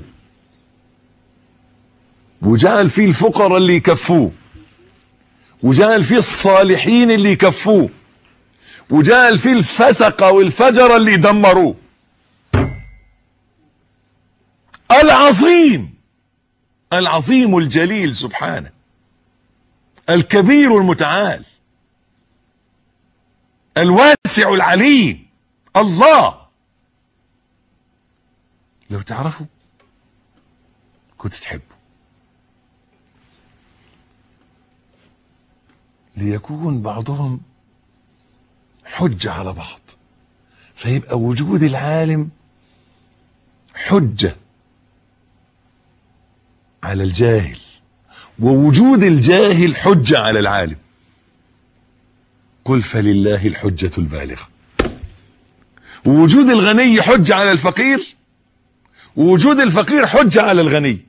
Speaker 1: وجعل فيه الفقراء اللي يكفوه وجعل فيه الصالحين اللي يكفوه وجعل فيه الفسقة والفجر اللي يدمروه العظيم العظيم الجليل سبحانه الكبير المتعال الواسع العليم الله لو تعرفوا كنت تحبه ليكون بعضهم حجة على بعض فيبقى وجود العالم حجة على الجاهل ووجود الجاهل حجة على العالم قل فلله الحجة البالغة ووجود الغني حجة على الفقير ووجود الفقير حجة على الغني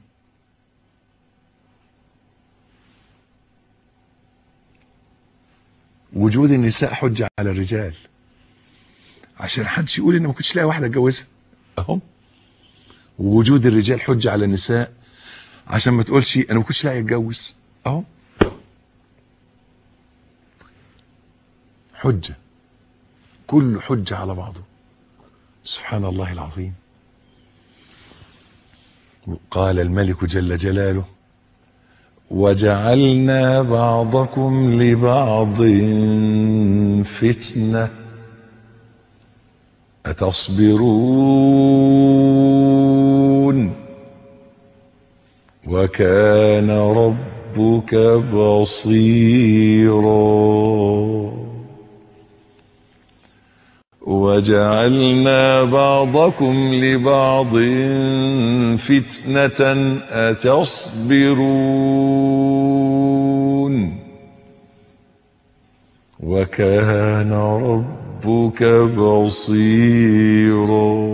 Speaker 1: وجود النساء حجة على الرجال عشان حدش يقول ان ما كنتش لاقي واحدة اتجوزها اهو ووجود الرجال حجة على النساء عشان ما تقولش انا ما كنتش لاقي اتجوز اهو حجة كل حجة على بعضه سبحان الله العظيم قال الملك جل جلاله وجعلنا بعضكم لبعض فتنة أتصبرون وكان ربك بصيرا وجعلنا بعضكم لبعض فتنة أتصبرون وكان ربك بصيرا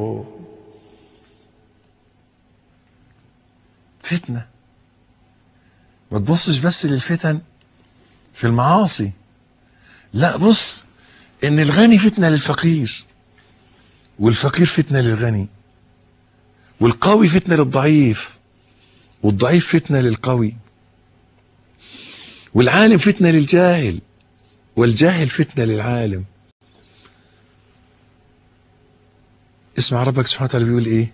Speaker 1: فتنة ما تبصش بس للفتن في المعاصي لا بص ان الغني فتنة للفقير والفقير فتنة للغني والقوي فتنة للضعيف والضعيف فتنة للقوي والعالم فتنة للجاهل والجاهل فتنة للعالم اسمع ربك سبحانه وتعالى بيقول ايه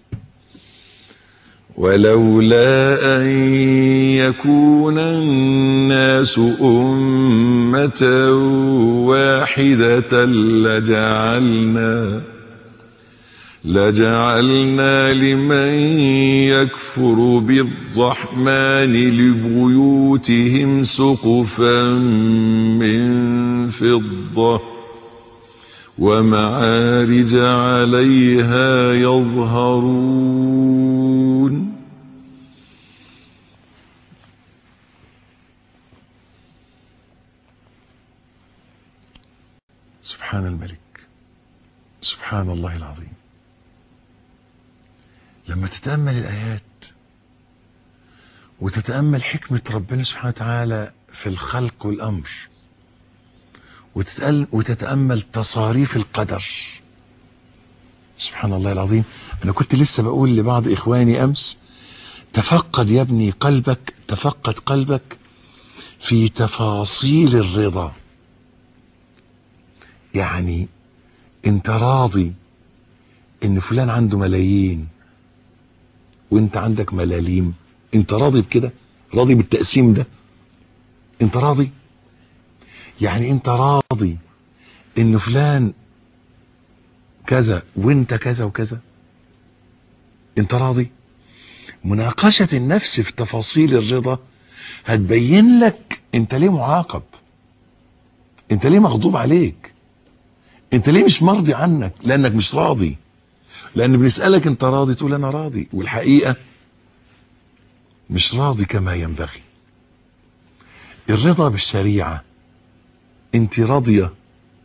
Speaker 1: ولولا أن يكون الناس أمة واحدة لجعلنا لجعلنا لمن يكفر بالرحمن لبيوتهم سقفا من فضة ومعارج عليها يظهرون سبحان الملك سبحان الله العظيم لما تتأمل الآيات وتتأمل حكمة ربنا سبحانه وتعالى في الخلق والأمر وتتأمل تصاريف القدر سبحان الله العظيم أنا كنت لسه بقول لبعض إخواني أمس تفقد يا ابني قلبك تفقد قلبك في تفاصيل الرضا يعني انت راضي ان فلان عنده ملايين وانت عندك ملاليم انت راضي بكده راضي بالتقسيم ده انت راضي يعني انت راضي ان فلان كذا وانت كذا وكذا انت راضي مناقشة النفس في تفاصيل الرضا هتبين لك انت ليه معاقب انت ليه مغضوب عليك انت ليه مش مرضي عنك لانك مش راضي لان بنسألك انت راضي تقول انا راضي والحقيقة مش راضي كما ينبغي الرضا بالشريعة انت راضية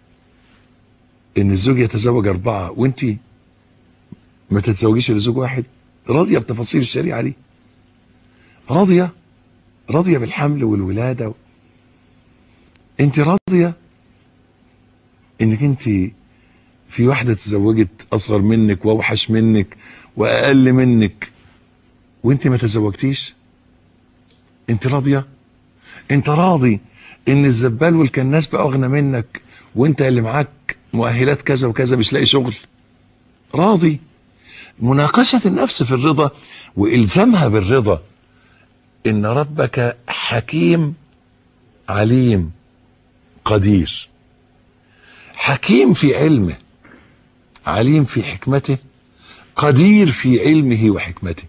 Speaker 1: ان الزوج يتزوج اربعة وانت ما تتزوجيش الا زوج واحد راضية بتفاصيل الشريعة دي راضية راضية بالحمل والولادة انت راضية انك انت في واحدة تزوجت اصغر منك واوحش منك واقل منك وانت ما تزوجتيش انت راضية انت راضي ان الزبال والكناس بقى اغنى منك وانت اللي معاك مؤهلات كذا وكذا مش لاقي شغل راضي مناقشة النفس في الرضا والزامها بالرضا ان ربك حكيم عليم قدير حكيم في علمه عليم في حكمته قدير في علمه وحكمته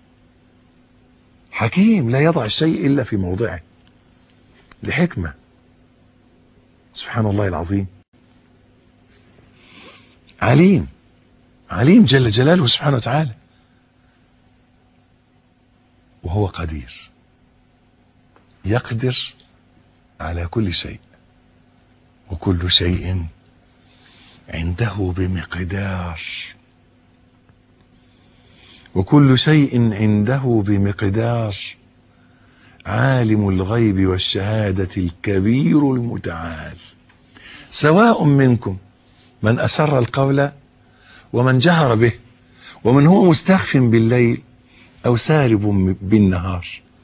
Speaker 1: حكيم لا يضع الشيء إلا في موضعه لحكمة سبحان الله العظيم عليم عليم جل جلاله سبحانه وتعالى وهو قدير يقدر على كل شيء وكل شيء عنده بمقدار وكل شيء عنده بمقدار عالم الغيب والشهادة الكبير المتعال سواء منكم من أسر القول ومن جهر به ومن هو مستخف بالليل أو سارب بالنهار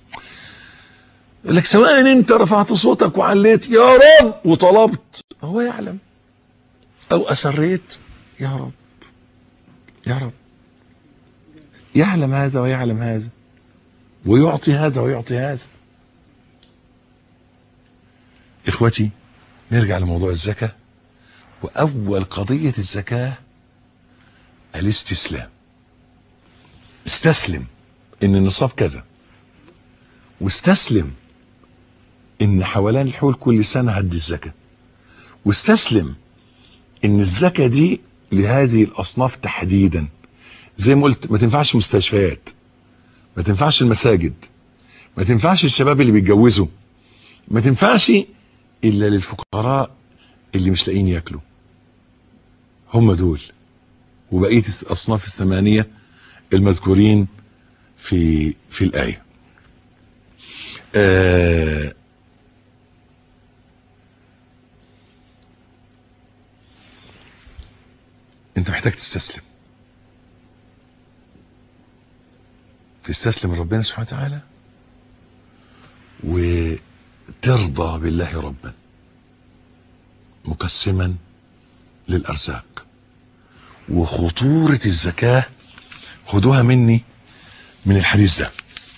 Speaker 1: لك سواء انت رفعت صوتك وعليت يا رب وطلبت هو يعلم او اسريت يا رب يا رب يعلم هذا ويعلم هذا ويعطي هذا ويعطي هذا اخوتي نرجع لموضوع الزكاة واول قضية الزكاة الاستسلام استسلم ان النصاب كذا واستسلم ان حولان الحول كل سنة هدي الزكاة واستسلم ان الزكاة دي لهذه الاصناف تحديدا زي ما قلت ما تنفعش مستشفيات ما تنفعش المساجد ما تنفعش الشباب اللي بيتجوزوا ما تنفعش الا للفقراء اللي مش لاقيين ياكلوا هم دول وبقيه الاصناف الثمانيه المذكورين في في الايه آه انت محتاج تستسلم تستسلم لربنا سبحانه وتعالى وترضى بالله ربا مقسما للارزاق وخطورة الزكاة خدوها مني من الحديث ده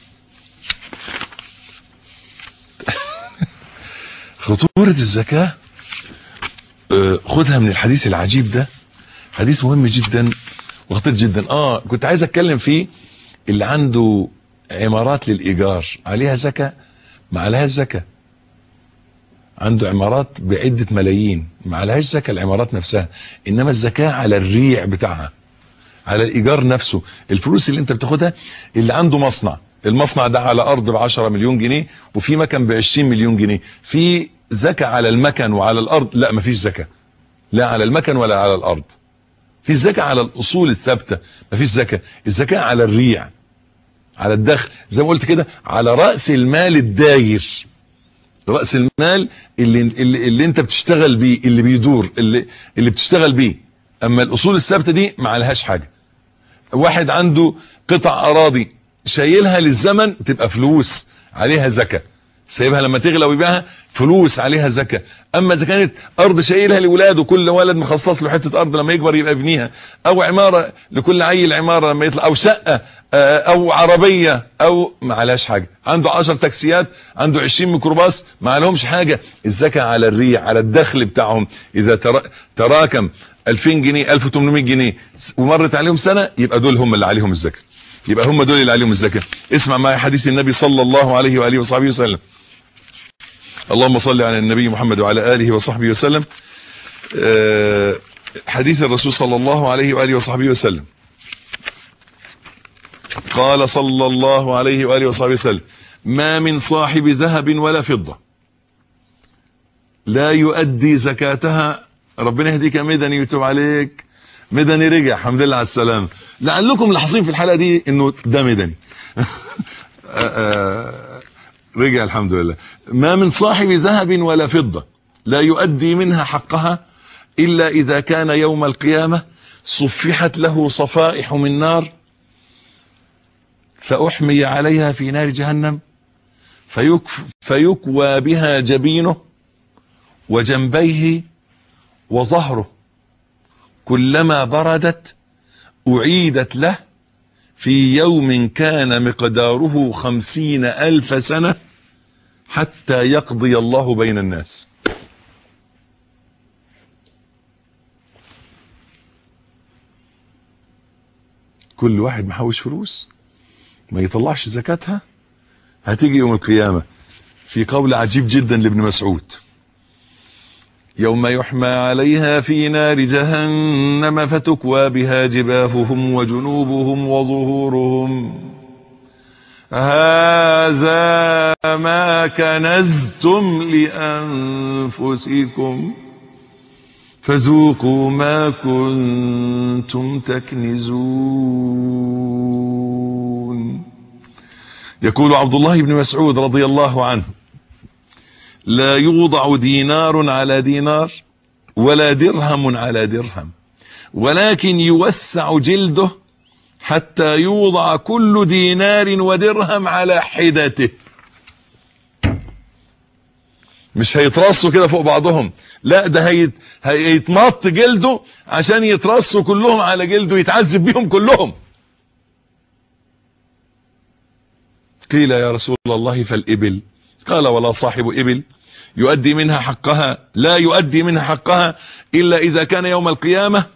Speaker 1: خطورة الزكاة خدها من الحديث العجيب ده حديث مهم جدا وخطير جدا اه كنت عايز اتكلم فيه اللي عنده عمارات للايجار عليها زكاة ما عليهاش زكاة عنده عمارات بعدة ملايين ما عليهاش زكاة العمارات نفسها انما الزكاة على الريع بتاعها على الايجار نفسه الفلوس اللي انت بتاخدها اللي عنده مصنع المصنع ده على ارض ب 10 مليون جنيه وفي مكن ب 20 مليون جنيه في زكاة على المكن وعلى الارض لا مفيش زكاة لا على المكن ولا على الارض في زكاة على الاصول الثابتة مفيش زكاة الزكاة على الريع على الدخل زي ما قلت كده على رأس المال الداير رأس المال اللي, اللي, اللي انت بتشتغل بيه اللي بيدور اللي, اللي بتشتغل بيه اما الاصول الثابتة دي ما عليهاش حاجة واحد عنده قطع اراضي شايلها للزمن تبقى فلوس عليها زكاة سايبها لما تغلى ويبيعها فلوس عليها زكاة اما اذا كانت ارض شايلها لاولاده كل ولد مخصص له حته ارض لما يكبر يبقى يبنيها او عماره لكل عيل عماره لما يطلع او شقه او عربيه او ما عليهاش حاجه عنده 10 تاكسيات عنده 20 ميكروباص ما عليهمش حاجه الزكاه على الريع على الدخل بتاعهم اذا تراكم 2000 جنيه 1800 جنيه ومرت عليهم سنه يبقى دول هم اللي عليهم الزكاه يبقى هم دول اللي عليهم الزكاه اسمع معايا حديث النبي صلى الله عليه واله وصحبه وسلم اللهم صل على النبي محمد وعلى آله وصحبه وسلم حديث الرسول صلى الله عليه وآله وصحبه وسلم قال صلى الله عليه وآله وصحبه وسلم ما من صاحب ذهب ولا فضة لا يؤدي زكاتها ربنا يهديك يا مدني ويتوب عليك مدني رجع الحمد لله على السلام لعلكم لاحظين في الحلقة دي انه ده مدني رجع الحمد لله ما من صاحب ذهب ولا فضة لا يؤدي منها حقها إلا إذا كان يوم القيامة صفحت له صفائح من نار فأحمي عليها في نار جهنم فيكوى بها جبينه وجنبيه وظهره كلما بردت أعيدت له في يوم كان مقداره خمسين ألف سنة حتى يقضي الله بين الناس كل واحد محوش فلوس ما يطلعش زكاتها هتيجي يوم القيامة في قول عجيب جدا لابن مسعود يوم يحمى عليها في نار جهنم فتكوى بها جباههم وجنوبهم وظهورهم هذا ما كنزتم لأنفسكم فذوقوا ما كنتم تكنزون يقول عبد الله بن مسعود رضي الله عنه لا يوضع دينار على دينار ولا درهم على درهم ولكن يوسع جلده حتى يوضع كل دينار ودرهم على حدته مش هيترصوا كده فوق بعضهم لا ده هيت... هيتمط جلده عشان يترصوا كلهم على جلده يتعذب بيهم كلهم قيل يا رسول الله فالإبل قال ولا صاحب إبل يؤدي منها حقها لا يؤدي منها حقها إلا إذا كان يوم القيامة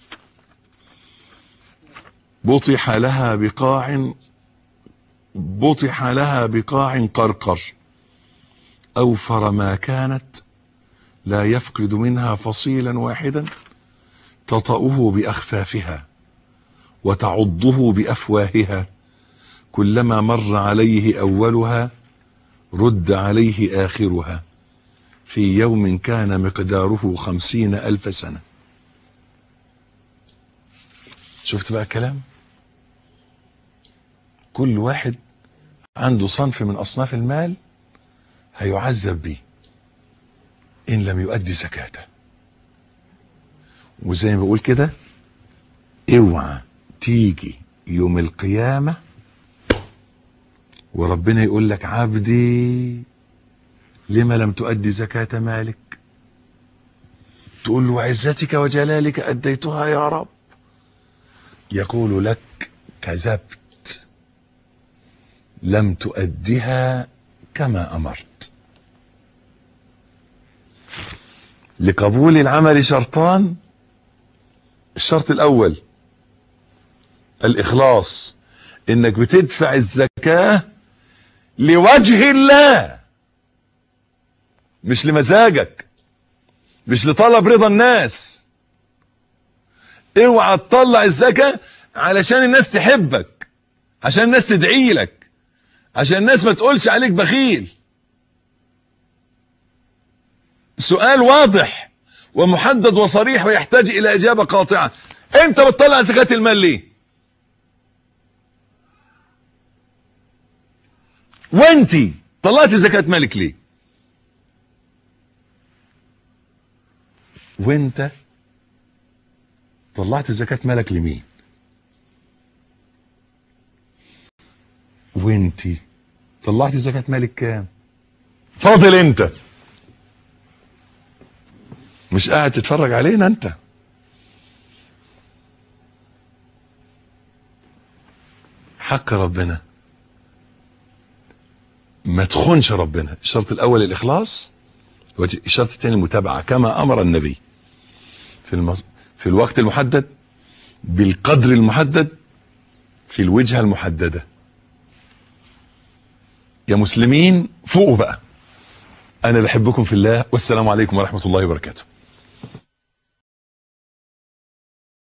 Speaker 1: بطح لها بقاع بطح لها بقاع قرقر أوفر ما كانت لا يفقد منها فصيلا واحدا تطأه بأخفافها وتعضه بأفواهها كلما مر عليه أولها رد عليه آخرها في يوم كان مقداره خمسين ألف سنة شفت بقى الكلام كل واحد عنده صنف من أصناف المال هيعذب به إن لم يؤدي زكاته وزي ما بقول كده اوعى تيجي يوم القيامة وربنا يقول لك عبدي لما لم تؤدي زكاة مالك تقول له عزتك وجلالك أديتها يا رب يقول لك كذبت لم تؤدها كما أمرت لقبول العمل شرطان الشرط الأول الإخلاص إنك بتدفع الزكاة لوجه الله مش لمزاجك مش لطلب رضا الناس اوعى تطلع الزكاة علشان الناس تحبك عشان الناس تدعي لك عشان الناس ما تقولش عليك بخيل سؤال واضح ومحدد وصريح ويحتاج الى اجابة قاطعة انت بتطلع زكاة المال ليه وانتي طلعت زكاة مالك ليه وانت طلعت زكاة مالك لمين وانتي طلعت زكاة مالك كام فاضل انت مش قاعد تتفرج علينا انت حق ربنا ما تخونش ربنا الشرط الاول الاخلاص الشرط الثاني المتابعة كما امر النبي في, المص... في الوقت المحدد بالقدر المحدد في الوجهة المحددة يا مسلمين فوقوا بقى انا بحبكم في الله والسلام عليكم ورحمة الله وبركاته